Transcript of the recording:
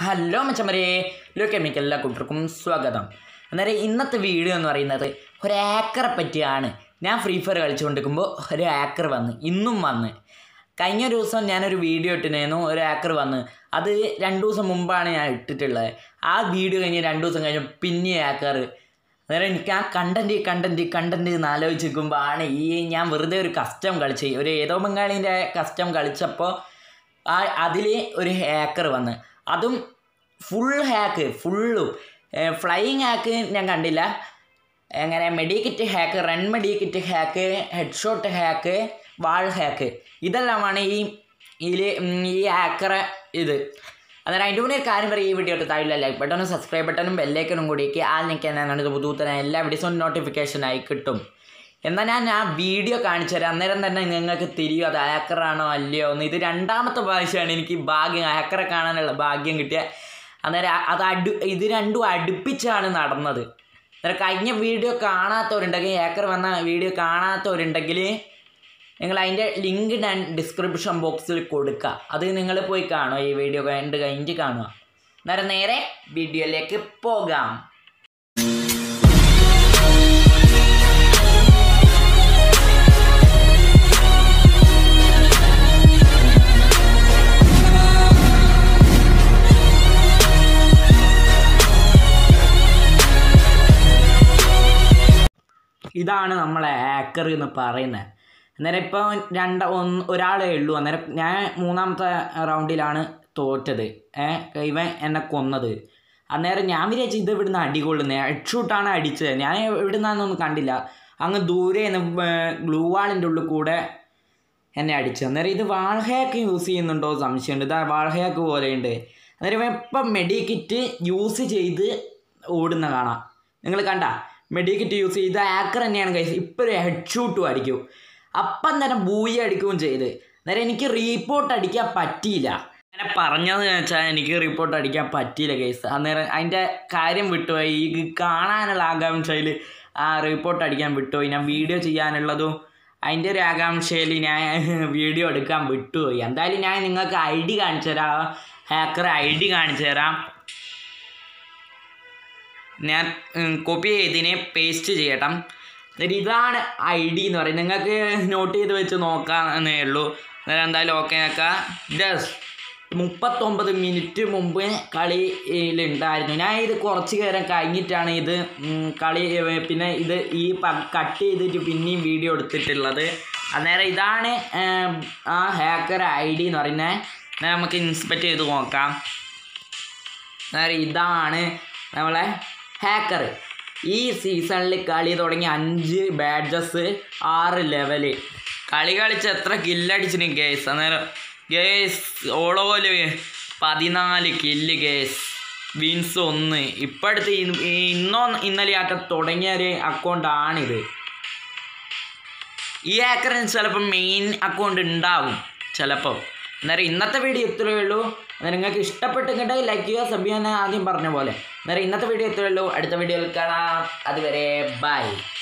hello മച്ചമരേ law chemical എല്ലാ കൂട്ടർക്കും സ്വാഗതം അന്നേരം ഇന്നത്തെ വീഡിയോ എന്ന് പറയുന്നത് ഒരു ആക്കറെ പറ്റിയാണ് ഞാൻ ഫ്രീ ഫയർ കളിച്ചുകൊണ്ടിരിക്കുമ്പോൾ ഒരു ആക്കർ വന്ന് ഇന്നും വന്ന് കഴിഞ്ഞ ഒരു ദിവസം ഞാനൊരു വീഡിയോ ഇട്ടിരുന്നു ഒരു ആക്കർ വന്ന് അത് രണ്ട് ദിവസം മുമ്പാണ് ഞാൻ ഇട്ടിട്ടുള്ളത് ആ വീഡിയോ കഴിഞ്ഞ് രണ്ട് ദിവസം കഴിഞ്ഞ് പിന്നെ ആക്കർ അന്നേരം എനിക്ക് ആ കണ്ടൻറ്റ് കണ്ടൻറ്റ് കണ്ടൻറ്റ് എന്ന് ആലോചിച്ച് ആണ് ഈ ഞാൻ വെറുതെ ഒരു കസ്റ്റം കളിച്ച് ഒരു ഏതോ ബംഗാളിൻ്റെ കസ്റ്റം കളിച്ചപ്പോൾ ആ അതിൽ ഒരു ഹാക്കർ വന്ന് അതും ഫുൾ ഹാക്ക് ഫുള്ളും ഫ്ലൈയിങ് ഹാക്ക് ഞാൻ കണ്ടില്ല എങ്ങനെ medkit hack run medkit hack head shot hack wall hack ഇതെല്ലാമാണ് ഈ ഇതിൽ ഈ ഹാക്കറെ ഇത് അന്നേരം അതിൻ്റെ മുന്നേ ഒരു കാര്യം പറയും ഈ വീഡിയോ താഴെ ലൈക്ക് ബട്ടണും സബ്സ്ക്രൈബ് ബട്ടണും ബെല്ലേക്കനും കൂടിയൊക്കെ ആൾ നിൽക്കാൻ ഇത് പുതുത്തന എല്ലാ വീഡിയോസും നോട്ടിഫിക്കേഷനായി കിട്ടും എന്നാൽ ഞാൻ ആ വീഡിയോ കാണിച്ചു തരാം അന്നേരം തന്നെ നിങ്ങൾക്ക് തിരിയും അത് ഹാക്കറാണോ അല്ലയോ എന്ന് ഇത് രണ്ടാമത്തെ പ്രാവശ്യമാണ് എനിക്ക് ഭാഗ്യം ഹാക്കറെ കാണാനുള്ള ഭാഗ്യം കിട്ടിയ അന്നേരം അത് അടു ഇത് രണ്ടും അടുപ്പിച്ചാണ് നടന്നത് അന്നേരം കഴിഞ്ഞ വീഡിയോ കാണാത്തവരുണ്ടെങ്കിൽ ഹാക്കർ വന്ന വീഡിയോ കാണാത്തവരുണ്ടെങ്കിൽ നിങ്ങൾ അതിൻ്റെ ലിങ്ക് ഞാൻ ഡിസ്ക്രിപ്ഷൻ ബോക്സിൽ കൊടുക്കുക അത് നിങ്ങൾ പോയി കാണുക ഈ വീഡിയോ കണ്ട് കഴിഞ്ഞിട്ട് കാണുക അന്നേരം നേരെ വീഡിയോയിലേക്ക് പോകാം ഇതാണ് നമ്മളെ ഹാക്കർ എന്ന് പറയുന്നത് അന്നേരം ഇപ്പോൾ രണ്ട് ഒന്ന് ഒരാളേ ഉള്ളൂ അന്നേരം ഞാൻ മൂന്നാമത്തെ റൗണ്ടിലാണ് തോറ്റത് ഏഹ് ഇവൻ എന്നെ കൊന്നത് അന്നേരം ഞാൻ വിചാരിച്ചു ഇത് ഇവിടുന്ന് അടികൊള്ളുന്നത് ഹെഡ് ഷൂട്ടാണ് അടിച്ചത് ഞാൻ എവിടുന്നാന്നൊന്നും കണ്ടില്ല അങ്ങ് ദൂരെ ഗ്ലൂ വാളിൻ്റെ ഉള്ളിൽ കൂടെ എന്നെ അടിച്ചു അന്നേരം ഇത് വാൾഹയാക്ക് യൂസ് ചെയ്യുന്നുണ്ടോ സംശയമുണ്ട് ഇതാ വാൾഹയാക്ക് പോലെയുണ്ട് അന്നേരം ഇവൻ ഇപ്പം മെഡിക്കിറ്റ് യൂസ് ചെയ്ത് ഓടുന്ന കാണാം നിങ്ങൾ കണ്ട മെഡിക്കിറ്റ് യൂസ് ചെയ്ത് ആക്കർ തന്നെയാണ് കൈസ് ഇപ്പോൾ ഒരു ഹെഡ് ഷൂട്ടും അടിക്കും അപ്പം തന്നെ ബൂയി അടിക്കുകയും ചെയ്ത് അന്നേരം എനിക്ക് റീപ്പോർട്ട് അടിക്കാൻ പറ്റിയില്ല അങ്ങനെ പറഞ്ഞതെന്ന് വെച്ചാൽ എനിക്ക് റിപ്പോർട്ട് അടിക്കാൻ പറ്റിയില്ല കേസ് അന്നേരം അതിൻ്റെ കാര്യം വിട്ടുപോയി ഈ കാണാനുള്ള ആകാംക്ഷയിൽ ആ റിപ്പോർട്ട് അടിക്കാൻ വിട്ടുപോയി ഞാൻ വീഡിയോ ചെയ്യാനുള്ളതും അതിൻ്റെ ഒരു ആകാംക്ഷയിൽ ഞാൻ വീഡിയോ എടുക്കാൻ വിട്ടുപോയി എന്തായാലും ഞാൻ നിങ്ങൾക്ക് ഐ ഡി കാണിച്ചു തരാം ഹാക്കർ ഐ ഡി കാണിച്ചു തരാം ഞാൻ കോപ്പി ചെയ്തിനെ പേസ്റ്റ് ചെയ്യട്ടം എന്നിട്ട് ഇതാണ് ഐ ഡി എന്ന് പറയുന്നത് നിങ്ങൾക്ക് നോട്ട് ചെയ്ത് വെച്ച് നോക്കാമെന്നേ ഉള്ളൂ അന്നേരം എന്തായാലും ഓക്കെ ആക്കാം ജസ്റ്റ് മുപ്പത്തൊമ്പത് മിനിറ്റ് മുമ്പ് കളിയിലുണ്ടായിരുന്നു ഞാൻ ഇത് കുറച്ച് നേരം കഴിഞ്ഞിട്ടാണ് ഇത് കളി പിന്നെ ഇത് ഈ കട്ട് ചെയ്തിട്ട് പിന്നെയും വീഡിയോ എടുത്തിട്ടുള്ളത് അന്നേരം ഇതാണ് ആ ഹാക്കർ ഐ ഡി എന്ന് പറയുന്നത് നമുക്ക് ഇൻസ്പെക്ട് ചെയ്ത് നോക്കാം അന്നേരം ഇതാണ് നമ്മളെ ഹാക്കർ ഈ സീസണിൽ കളി തുടങ്ങി അഞ്ച് ബാഡ്ജസ് ആറ് ലെവല് കളി കളിച്ച് എത്ര കില്ലടിച്ചിന് ഗേസ് അന്നേരം ഗേസ് ഓളോല് പതിനാല് കില്ല് ഗേസ് വിൻസ് ഒന്ന് ഇപ്പോഴത്തെ ഇന്നോ ഇന്നലെയൊക്കെ തുടങ്ങിയ ഒരു അക്കൗണ്ടാണിത് ഈ ആക്കറിന് ചിലപ്പോൾ മെയിൻ അക്കൗണ്ട് ഉണ്ടാവും ചിലപ്പോൾ അന്നേരം ഇന്നത്തെ വീഡിയോ ഇത്രയേ ഉള്ളൂ അന്നേരം നിങ്ങൾക്ക് ഇഷ്ടപ്പെട്ടിട്ടുണ്ടെങ്കിൽ ലൈക്ക് ചെയ്യുക സബ് ചെയ്യാൻ ആദ്യം പറഞ്ഞ പോലെ അന്നേരം ഇന്നത്തെ വീഡിയോ ഇത്രയേ ഉള്ളൂ അടുത്ത വീഡിയോയിൽ കാണാം അതുവരെ ബൈ